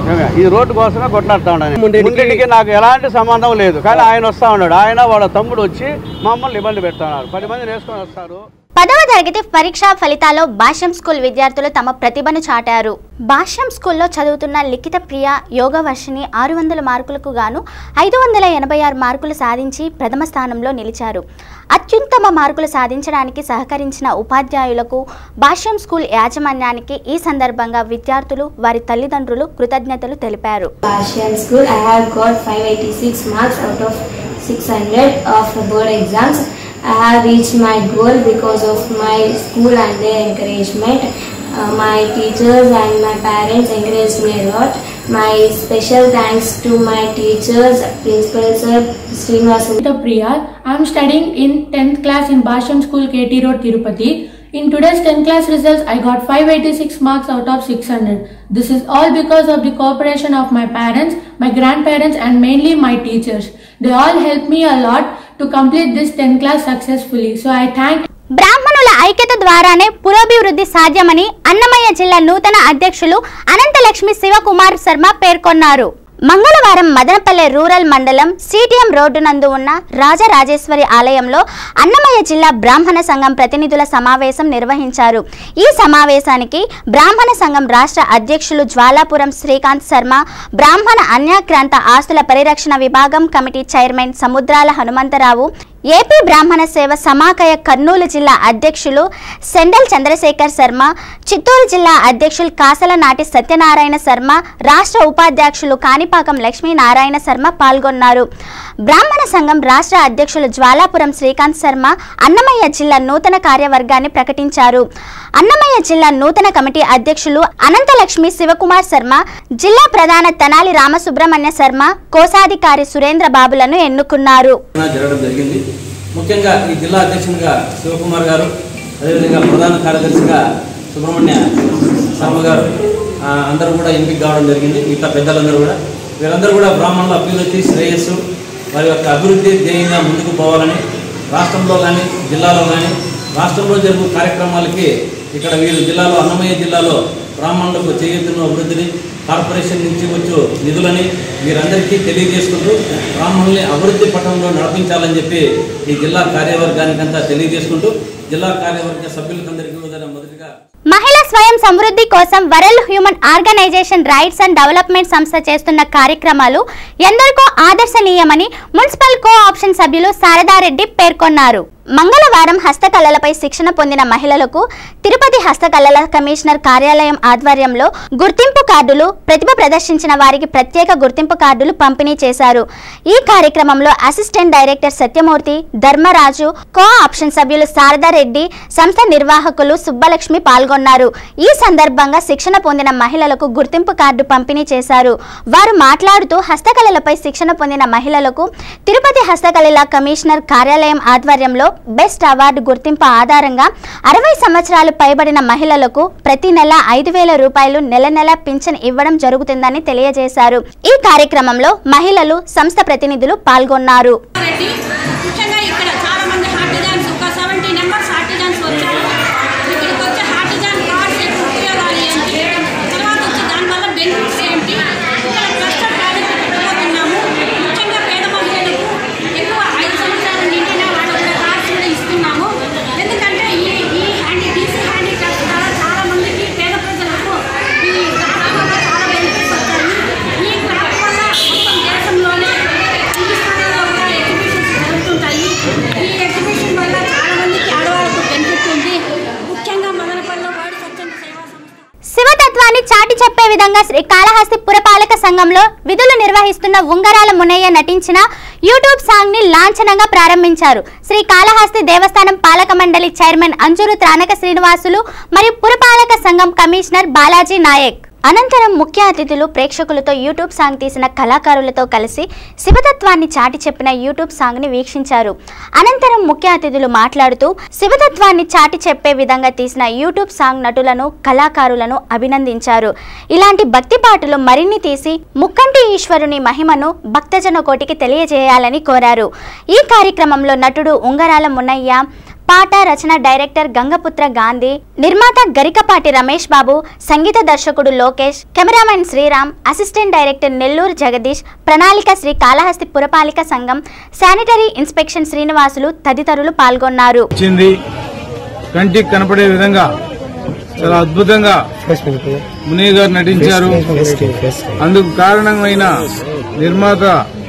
ఈ రోడ్డు కోసమే కొట్లాడుతూ ఉన్నాను ముందుకి నాకు ఎలాంటి సంబంధం లేదు కానీ ఆయన వస్తూ ఉన్నాడు ఆయన వాళ్ళ తమ్ముడు వచ్చి మమ్మల్ని ఇబ్బంది పెడుతున్నారు పది మంది వేసుకొని వస్తారు పదవ తరగతి పరీక్షా ఫలితాల్లో భాష్యం స్కూల్ విద్యార్థులు తమ ప్రతిభను చాటారు భాష్యం స్కూల్లో చదువుతున్న లిఖిత ప్రియ యోగవర్షిని ఆరు వందల మార్కులకు గాను ఐదు వందల ఎనభై ఆరు మార్కులు సాధించి ప్రథమ స్థానంలో నిలిచారు అత్యుత్తమ మార్కులు సాధించడానికి సహకరించిన ఉపాధ్యాయులకు భాష్యం స్కూల్ యాజమాన్యానికి ఈ సందర్భంగా విద్యార్థులు వారి తల్లిదండ్రులు కృతజ్ఞతలు తెలిపారు Partial school, I have got 586 marks out of 600 of board exams. I have reached my goal because of my school and their encouragement. Uh, my teachers and my parents encouraged me a lot. My special thanks to my teachers, Principal Sir Srinivasan. Priya. I am studying in 10th class in Basham School, KT Road, Tirupati. In today's 10th class results, I got 586 marks out of 600. This is all because of the cooperation of my parents, my grandparents, and mainly my teachers. They all helped me a lot to complete this 10th class successfully. So I thank బ్రాహ్మణుల ఐక్యత ద్వారానే పురోభివృద్ధి సాధ్యమని అన్నమయ్య జిల్లా నూతన అధ్యక్షులు అనంతలక్ష్మి శివకుమార్ శర్మ పేర్కొన్నారు మంగళవారం మదనపల్లె రూరల్ మండలం సిటిఎం రోడ్డు నందు ఉన్న రాజరాజేశ్వరి ఆలయంలో అన్నమయ్య జిల్లా బ్రాహ్మణ సంఘం ప్రతినిధుల సమావేశం నిర్వహించారు ఈ సమావేశానికి బ్రాహ్మణ సంఘం రాష్ట్ర అధ్యక్షులు జ్వాలాపురం శ్రీకాంత్ శర్మ బ్రాహ్మణ అన్యాక్రాంత ఆస్తుల పరిరక్షణ విభాగం committee chairman Samudrala Hanumantha Rao AP బ్రాహ్మణ సేవ సమాకయ కర్నూలు జిల్లా అధ్యక్షులు సెండల్ చంద్రశేఖర్ శర్మ చిత్తూరు జిల్లా అధ్యక్షులు కాసల నాటి సత్యనారాయణ శర్మ రాష్ట్ర ఉపాధ్యక్షులు కాణిపాకం లక్ష్మీనారాయణ శర్మ పాల్గొన్నారు బ్రాహ్మణ సంఘం రాష్ట్ర అధ్యక్షులు జ్వాలాపురం శ్రీకాంత్ శర్మ అన్నమయ్య జిల్లా నూతన కార్యవర్గాన్ని ప్రకటించారు అన్నమయ్య జిల్లా నూతన కమిటీ అధ్యక్షులు అనంతలక్ష్మి శివకుమార్ శర్మ జిల్లా ప్రధాన తెనాలి రామసుబ్రహ్మణ్య శర్మ కోశాధికారి సురేంద్ర బాబులను ఎన్నుకున్నారు జరగడం జరిగింది ముఖ్యంగా ఈ జిల్లా అధ్యక్షునిగా శివకుమార్ గారు అదేవిధంగా ప్రధాన కార్యదర్శిగా సుబ్రహ్మణ్య శర్మ గారు ఆ, అందరూ కూడా ఎంపిక కావడం జరిగింది మిగతా పెద్దలందరూ కూడా వీరందరూ కూడా బ్రాహ్మణుల అభ్యున్నతి శ్రేయస్సు వారి యొక్క అభివృద్ధి ధ్యేయంగా ముందుకు పోవాలని రాష్ట్రంలో కానీ జిల్లాలో కానీ రాష్ట్రంలో జరుగు కార్యక్రమాలకి ఇక్కడ వీరు జిల్లాలో అన్నమయ్య జిల్లాలో బ్రాహ్మణులకు చేయూతున్న అభివృద్ధిని కార్పొరేషన్ నుంచి వచ్చు నిధులని వీరందరికీ తెలియజేసుకుంటూ బ్రాహ్మణుల్ని అభివృద్ధి పథంలో నడిపించాలని చెప్పి ఈ జిల్లా కార్యవర్గానికంతా తెలియజేసుకుంటూ జిల్లా కార్యవర్గ సభ్యులకందరికీ కూడా మొదటిగా మహిళా స్వయం సమృద్ధి కోసం world human organisation rights and development సంస్థ చేస్తున్న కార్యక్రమాలు ఎందరికో ఆదర్శనీయమని మున్సిపల్ కో ఆప్షన్ సభ్యులు శారదారెడ్డి పేర్కొన్నారు మంగళవారం హస్తకళలపై శిక్షణ పొందిన మహిళలకు తిరుపతి హస్తకళల కమిషనర్ కార్యాలయం ఆధ్వర్యంలో గుర్తింపు కార్డులు ప్రతిభ ప్రదర్శించిన వారికి ప్రత్యేక గుర్తింపు కార్డులు పంపిణీ చేశారు ఈ కార్యక్రమంలో assistant director Satyamurthy Dharmaraju co option సభ్యులు శారదారెడ్డి సంస్థ నిర్వాహకులు సుబ్బలక్ష్మి పాల్గొన్నారు ఈ సందర్భంగా శిక్షణ పొందిన మహిళలకు గుర్తింపు కార్డు పంపిణీ చేశారు వారు మాట్లాడుతూ హస్తకళలపై శిక్షణ పొందిన మహిళలకు తిరుపతి హస్తకళల కమిషనర్ కార్యాలయం ఆధ్వర్యంలో బెస్ట్ అవార్డు గుర్తింపు ఆధారంగా అరవై సంవత్సరాలు పైబడిన మహిళలకు ప్రతి నెల ఐదు వేల రూపాయలు నెల నెల పింఛన్ ఇవ్వడం జరుగుతుందని తెలియజేశారు ఈ కార్యక్రమంలో మహిళలు సంస్థ ప్రతినిధులు పాల్గొన్నారు రెడ్డి ముఖ్యంగా ఇక్కడ చాలా మంది హార్టిజాన్స్ ఒక సెవెంటీ నెంబర్స్ హార్టిజాన్స్ వచ్చారు ఇక్కడికి వచ్చే హార్టిజాన్ కార్డ్స్ యొక్క ఉపయోగాలు ఏంటి తర్వాత వచ్చి దానివల్ల బెనిఫిట్స్ ఏంటి ఇక్కడ క్లస్టర్ ప్రాజెక్ట్ పెట్టబోతున్నాము ముఖ్యంగా పేద మహిళలకు ఎక్కువ ఐదు సంవత్సరాలు నిండిన వాళ్ళకి కార్డ్స్ కూడా ఇస్తున్నాము ఎందుకంటే ఈ ఈ హ్యాండీ డీసీ హ్యాండిక్రాఫ్ట్ ద్వారా చాలా మందికి పేద ప్రజలకు ఈ కార్డ్ వల్ల చాలా బెనిఫిట్స్ వచ్చాయి ఈ కార్డ్ వల్ల మొత్తం దేశంలోనే అన్ని స్థానాల్లో కూడా ఎగ్జిబిషన్స్ జరుగుతుంటాయి ఈ ఎగ్జిబిషన్ వల్ల చాలా మందికి ఆడవాళ్ళకు బెనిఫిట్ ఉంది ముఖ్యంగా మదనపల్లిలో వాడు స్వచ్ఛంద సేవా సంస్థ శివతత్వాన్ని చాటి చెప్పే విధంగా శ్రీ కాళహస్తి పురపాలక సంఘంలో విధులు నిర్వహిస్తున్న ఉంగరాల మునయ్య నటించిన యూట్యూబ్ సాంగ్ ని లాంఛనంగా ప్రారంభించారు శ్రీ కాళహస్తి దేవస్థానం పాలక మండలి చైర్మన్ అంజూరు త్రానక శ్రీనివాసులు మరియు పురపాలక సంఘం కమిషనర్ బాలాజీ నాయక్ అనంతరం ముఖ్య అతిథులు ప్రేక్షకులతో యూట్యూబ్ సాంగ్ తీసిన కళాకారులతో కలిసి శివతత్వాన్ని చాటి చెప్పిన యూట్యూబ్ సాంగ్ ని వీక్షించారు అనంతరం ముఖ్య అతిథులు మాట్లాడుతూ శివతత్వాన్ని చాటి చెప్పే విధంగా తీసిన యూట్యూబ్ సాంగ్ నటులను కళాకారులను అభినందించారు ఇలాంటి భక్తి పాటలు మరిన్ని తీసి ముక్కంటి ఈశ్వరుని మహిమను భక్తజన కోటికి తెలియజేయాలని కోరారు ఈ కార్యక్రమంలో నటుడు ఉంగరాల మున్నయ్య పాట రచన డైరెక్టర్ గంగపుత్ర గాంధీ నిర్మాత గరికపాటి రమేష్ బాబు సంగీత దర్శకుడు Lokesh cameraman Sriram assistant director Nellore Jagadish ప్రణాళిక శ్రీ కాళహస్తి పురపాలిక సంఘం శానిటరీ ఇన్స్పెక్షన్ శ్రీనివాసులు తదితరులు పాల్గొన్నారు వచ్చింది కంటికి కనపడే విధంగా చాలా అద్భుతంగా మునయ్య గారు నటించారు అందుకు కారణమైన నిర్మాత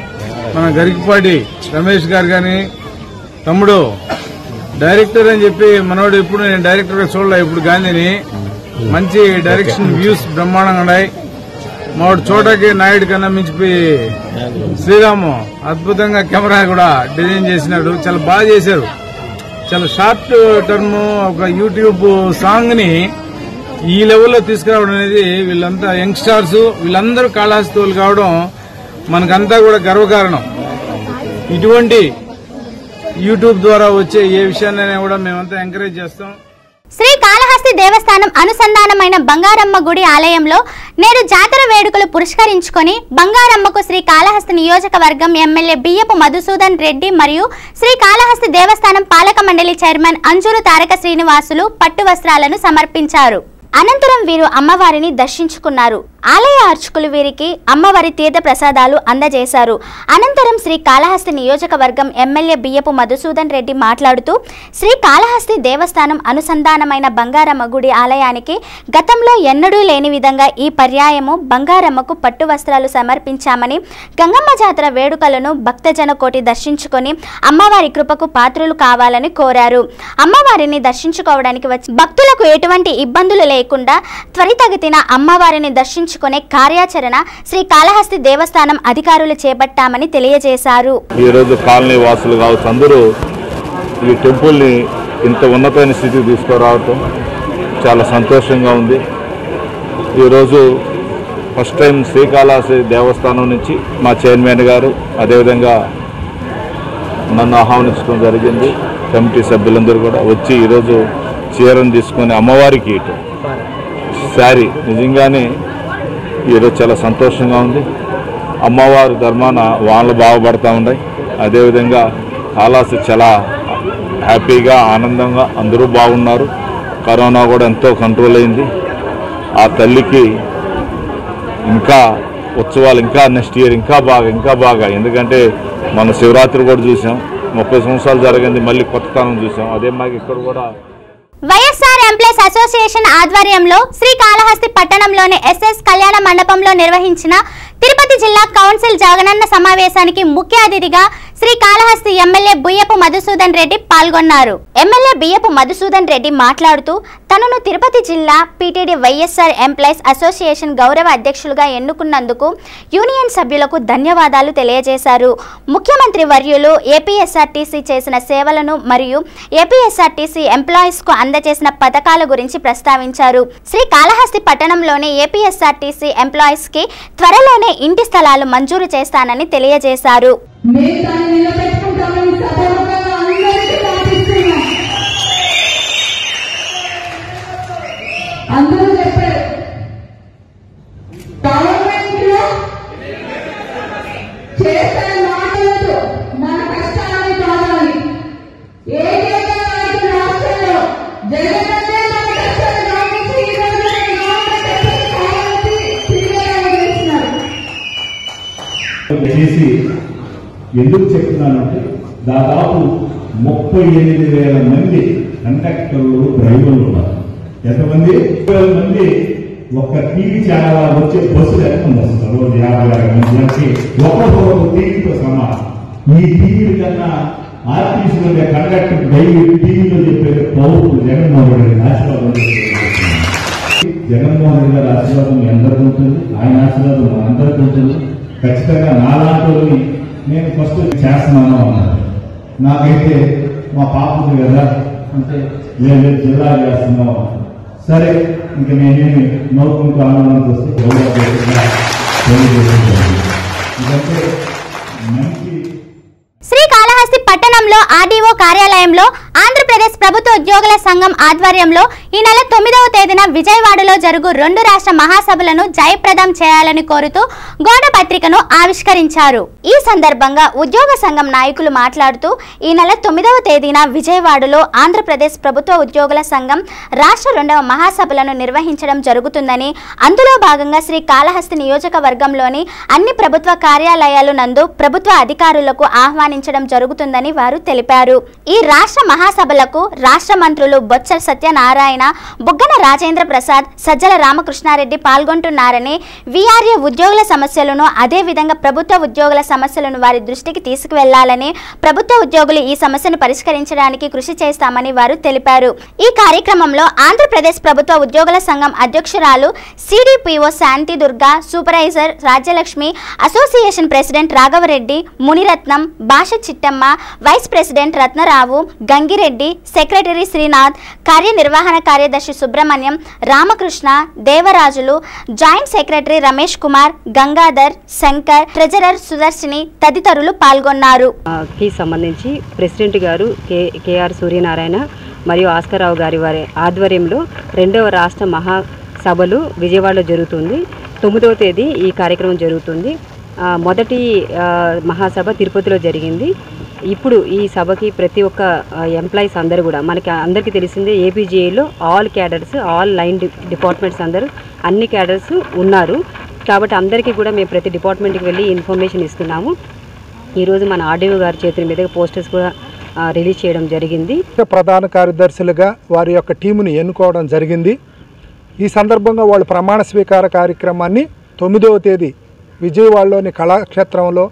మన గరికపాటి రమేష్ గారు కానీ తమ్ముడు డైరెక్టర్ అని చెప్పి మనోడు ఎప్పుడు నేను డైరెక్టర్ గా చూడలే ఇప్పుడు గాంధీని మంచి డైరెక్షన్ వ్యూస్ బ్రహ్మాండంగా ఉన్నాయి మావాడు చోటకి నాయుడు కన్నా మించిపోయి శ్రీరాము అద్భుతంగా కెమెరా కూడా డిజైన్ చేసినాడు చాలా బాగా చేశారు చాలా షార్ట్ టర్మ్ ఒక యూట్యూబ్ సాంగ్ ని ఈ లెవెల్లో తీసుకురావడం అనేది వీళ్ళంతా యంగ్స్టార్స్ వీళ్ళందరూ కాళహస్తువులు కావడం మనకంతా కూడా గర్వకారణం ఇటువంటి యూట్యూబ్ ద్వారా వచ్చే ఏ విషయాన్నైనా కూడా మేమంతా ఎంకరేజ్ చేస్తాం శ్రీ కాళహస్తి దేవస్థానం అనుసంధానమైన బంగారమ్మ గుడి ఆలయంలో నేడు జాతర వేడుకలు పురస్కరించుకొని బంగారమ్మకు శ్రీ కాళహస్తి నియోజకవర్గం ఎమ్మెల్యే బియ్యపు మధుసూదన్ రెడ్డి మరియు శ్రీ కాళహస్తి దేవస్థానం పాలక మండలి చైర్మన్ అంజూరు తారక శ్రీనివాసులు పట్టు వస్త్రాలను సమర్పించారు అనంతరం వీరు అమ్మవారిని దర్శించుకున్నారు ఆలయ అర్చకులు వీరికి అమ్మవారి తీర్థ ప్రసాదాలు అందజేశారు అనంతరం శ్రీ కాళహస్తి నియోజకవర్గం ఎమ్మెల్యే బియ్యపు మధుసూదన్ రెడ్డి మాట్లాడుతూ శ్రీ కాళహస్తి దేవస్థానం అనుసంధానమైన బంగారమ్మ గుడి ఆలయానికి గతంలో ఎన్నడూ లేని విధంగా ఈ పర్యాయము బంగారమ్మకు పట్టు వస్త్రాలు సమర్పించామని గంగమ్మ జాతర వేడుకలను భక్తజన కోటి దర్శించుకొని అమ్మవారి కృపకు పాత్రులు కావాలని కోరారు అమ్మవారిని దర్శించుకోవడానికి వచ్చి భక్తులకు ఎటువంటి ఇబ్బందులు లేకుండా త్వరితగతిన అమ్మవారిని దర్శించుకునే కార్యాచరణ శ్రీ కాళహస్తి దేవస్థానం అధికారులు చేపట్టామని తెలియజేశారు ఈరోజు కాలనీ వాసులు కావచ్చు అందరూ ఈ టెంపుల్ని ఇంత ఉన్నతమైన స్థితికి తీసుకురావటం చాలా సంతోషంగా ఉంది ఈరోజు ఫస్ట్ టైం శ్రీకాళహస్తి దేవస్థానం నుంచి మా చైర్మన్ గారు అదేవిధంగా నన్ను ఆహ్వానించడం జరిగింది కమిటీ సభ్యులందరూ కూడా వచ్చి ఈరోజు చీరను తీసుకొని అమ్మవారికి ఇటు శారీ నిజంగానే ఈరోజు చాలా సంతోషంగా ఉంది అమ్మవారి ధర్మాన వాళ్ళు బాగుపడతా ఉన్నాయి అదేవిధంగా కాలాసి చాలా హ్యాపీగా ఆనందంగా అందరూ బాగున్నారు కరోనా కూడా ఎంతో కంట్రోల్ అయింది ఆ తల్లికి ఇంకా ఉత్సవాలు ఇంకా నెక్స్ట్ ఇయర్ ఇంకా బాగా ఇంకా బాగా ఎందుకంటే మన శివరాత్రి కూడా చూసాం ముప్పై సంవత్సరాలు జరిగింది మళ్ళీ కొత్తతనం చూసాం అదే మాకు ఇక్కడ కూడా వైఎస్ఆర్ ఎంప్లాయీస్ అసోసియేషన్ ఆధ్వర్యంలో శ్రీ కాళహస్తి పట్టణంలోని ఎస్ఎస్ కళ్యాణ మండపంలో నిర్వహించిన తిరుపతి జిల్లా కౌన్సిల్ జగనన్న సమావేశానికి ముఖ్య అతిథిగా శ్రీ కాళహస్తి ఎమ్మెల్యే బుయ్యపు మధుసూదన్ రెడ్డి పాల్గొన్నారు ఎమ్మెల్యే బియ్యపు మధుసూదన్ రెడ్డి మాట్లాడుతూ తనను తిరుపతి జిల్లా పీటీడీ వైఎస్ఆర్ ఎంప్లాయీస్ అసోసియేషన్ గౌరవ అధ్యక్షులుగా ఎన్నుకున్నందుకు యూనియన్ సభ్యులకు ధన్యవాదాలు తెలియజేశారు ముఖ్యమంత్రి వర్యులు ఏపీఎస్ఆర్టీసీ చేసిన సేవలను మరియు ఏపీఎస్ఆర్టీసీ ఎంప్లాయీస్ కు అందజేసిన పథకాల గురించి ప్రస్తావించారు శ్రీ కాళహస్తి పట్టణంలోని ఏపీఎస్ఆర్టీసీ ఎంప్లాయీస్ కి త్వరలోనే ఇంటి స్థలాలు మంజూరు చేస్తానని తెలియజేశారు మేము దాన్ని నిలబెట్టుకుంటామని సభాముఖంగా అందరికీ పాటిస్తున్నాం అందరూ చెప్పారు గవర్నమెంట్ లో చేసే మాటలతో మన కష్టాన్ని కావాలి ఏకైక నాయకుడు రాష్ట్రంలో జగనన్నే మన కష్టాన్ని గమనించి ఈ రోజు గవర్నమెంట్ ఎప్పుడు కావాలని తిరిగేలా చేస్తున్నారు చేసి ఎందుకు చెప్తున్నానంటే దాదాపు ముప్పై ఎనిమిది వేల మంది కండక్టర్లు డ్రైవర్లు ఉన్నారు ఎంతమంది ముప్పై వేల మంది ఒక టీవీ ఛానల్ వచ్చే బస్సులు ఎంతమంది వస్తారు రోజు యాభై అరవై మంది వచ్చి ఒక్కొక్క టీవీతో సమానం ఈ టీవీ కన్నా ఆర్టీసీలో కండక్టర్ డైలీ టీవీలో చెప్పే పౌరులు జగన్మోహన్ రెడ్డి ఆశీర్వాదం జగన్మోహన్ రెడ్డి గారి ఆశీర్వాదం మీ అందరికీ ఉంటుంది ఆయన ఆశీర్వాదం మన అందరికీ ఉంటుంది ఖచ్చితంగా నాలాంటి వాళ్ళని నేను ఫస్ట్ చేస్తున్నాను అన్నారు నాకైతే మా పాప ఉంది కదా అంటే లేదు జిల్లా చేస్తున్నాం సరే ఇంకా నేనేమి నవ్వుకుంటూ ఆనందం వస్తే గౌరవ తెలియజేస్తున్నాను ఇదంటే మంచి శ్రీకాళహస్తి పట్టణంలో ఆర్డీఓ కార్యాలయంలో ఆంధ్రప్రదేశ్ ప్రభుత్వ ఉద్యోగుల సంఘం ఆధ్వర్యంలో ఈ నెల తొమ్మిదవ తేదీన విజయవాడలో జరుగు రెండు రాష్ట్ర మహాసభలను జయప్రదం చేయాలని కోరుతూ గోడ పత్రికను ఆవిష్కరించారు ఈ సందర్భంగా ఉద్యోగ సంఘం నాయకులు మాట్లాడుతూ ఈ నెల తొమ్మిదవ తేదీన విజయవాడలో ఆంధ్రప్రదేశ్ ప్రభుత్వ ఉద్యోగుల సంఘం రాష్ట్ర రెండవ మహాసభలను నిర్వహించడం జరుగుతుందని అందులో భాగంగా శ్రీ కాళహస్తి నియోజకవర్గంలోని అన్ని ప్రభుత్వ కార్యాలయాలు నందు ప్రభుత్వ అధికారులకు ఆహ్వానించడం జరుగుతుందని వారు తెలిపారు ఈ రాష్ట్ర మహాసభలకు రాష్ట్ర మంత్రులు బొత్స సత్యనారాయణ బుగ్గన రాజేంద్ర ప్రసాద్ సజ్జల రామకృష్ణారెడ్డి పాల్గొంటున్నారని వీఆర్ఏ ఉద్యోగుల సమస్యలను అదే విధంగా ప్రభుత్వ ఉద్యోగుల సమస్యలను వారి దృష్టికి తీసుకువెళ్లాలని ప్రభుత్వ ఉద్యోగులు ఈ సమస్యను పరిష్కరించడానికి కృషి చేస్తామని వారు తెలిపారు ఈ కార్యక్రమంలో ఆంధ్రప్రదేశ్ ప్రభుత్వ ఉద్యోగుల సంఘం అధ్యక్షురాలు CDPO Shanti Durga supervisor Rajyalakshmi association president Raghava Reddy Muniratnam Basha Chittamma vice president Ratna Rao Gangi Gangi Reddy secretary Srinath కార్యనిర్వహణ కార్యదర్శి Subrahmanyam Ramakrishna Devarajulu joint secretary Ramesh Kumar Gangadhar Shankar treasurer Sudarshini తదితరులు పాల్గొన్నారు కి సంబంధించి ప్రెసిడెంట్ గారు కే కేఆర్ సూర్యనారాయణ మరియు ఆస్కర్రావు గారి వారి ఆధ్వర్యంలో రెండవ రాష్ట్ర మహాసభలు విజయవాడలో జరుగుతుంది తొమ్మిదవ తేదీ ఈ కార్యక్రమం జరుగుతుంది ఆ, మొదటి ఆ, మహాసభ తిరుపతిలో జరిగింది ఇప్పుడు ఈ సభకి ప్రతి ఒక్క ఎంప్లాయీస్ అందరూ కూడా మనకి అందరికీ తెలిసిందే ఏపీజేఏలో ఆల్ క్యాడర్స్ ఆల్ లైన్ డి- డిపార్ట్మెంట్స్ అందరూ అన్ని క్యాడర్స్ ఉన్నారు కాబట్టి అందరికీ కూడా మేము ప్రతి డిపార్ట్మెంట్కి వెళ్ళి ఇన్ఫర్మేషన్ ఇస్తున్నాము ఈరోజు మన ఆర్డీఓ గారి చేతుల మీదుగా పోస్టర్స్ కూడా ఆ, రిలీజ్ చేయడం జరిగింది ప్రధాన కార్యదర్శులుగా వారి యొక్క టీముని ఎన్నుకోవడం జరిగింది ఈ సందర్భంగా వాళ్ళు ప్రమాణ స్వీకార కార్యక్రమాన్ని తొమ్మిదవ తేదీ విజయవాడలోని కళాక్షేత్రంలో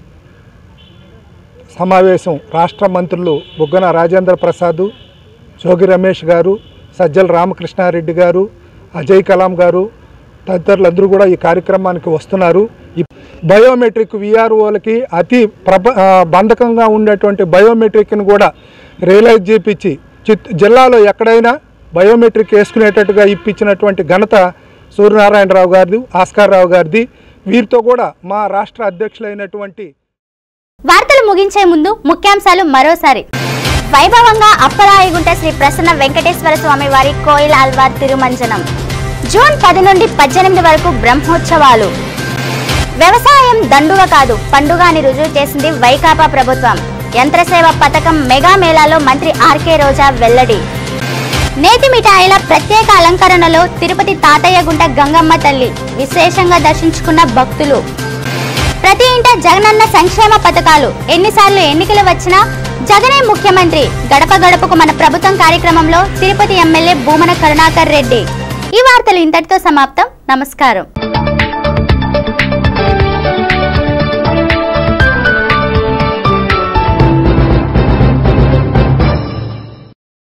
సమావేశం రాష్ట్ర మంత్రులు బుగ్గన రాజేంద్ర ప్రసాద్ జోగి రమేష్ గారు సజ్జల రామకృష్ణారెడ్డి గారు అజయ్ కలాం గారు తదితరులందరూ కూడా ఈ కార్యక్రమానికి వస్తున్నారు ఈ బయోమెట్రిక్ విఆర్ఓలకి అతి ప్రప ఆ, బంధకంగా ఉండేటువంటి బయోమెట్రిక్ని కూడా రియలైజ్ చేపించి చిత్ జిల్లాలో ఎక్కడైనా బయోమెట్రిక్ వేసుకునేటట్టుగా ఇప్పించినటువంటి ఘనత సూర్యనారాయణరావు గారిది ఆస్కార్ రావు గారిది వీరితో కూడా మా రాష్ట్ర అధ్యక్షులైనటువంటి వార్తలు ముగించే ముందు ముఖ్యాంశాలు మరోసారి వైభవంగా అప్పలాయగుంట శ్రీ ప్రసన్న వెంకటేశ్వర స్వామి వారి కోయిల అల్వార్ తిరుమంజనం జూన్ పది నుండి పద్దెనిమిది వరకు బ్రహ్మోత్సవాలు వ్యవసాయం దండుగ కాదు పండుగ అని రుజువు చేసింది వైకాపా ప్రభుత్వం యంత్రసేవ పథకం మెగా మేళాలో మంత్రి ఆర్కే రోజా వెల్లడి నేతి మిఠాయిల ప్రత్యేక అలంకరణలో తిరుపతి తాతయ్యగుంట గంగమ్మ తల్లి విశేషంగా దర్శించుకున్న భక్తులు ప్రతి ఇంట జగనన్న సంక్షేమ పథకాలు ఎన్నిసార్లు ఎన్నికలు వచ్చినా జగనే ముఖ్యమంత్రి గడప గడపకు మన ప్రభుత్వం కార్యక్రమంలో తిరుపతి ఎమ్మెల్యే భూమన కరుణాకర్ రెడ్డి ఈ వార్తలు ఇంతటితో సమాప్తం నమస్కారం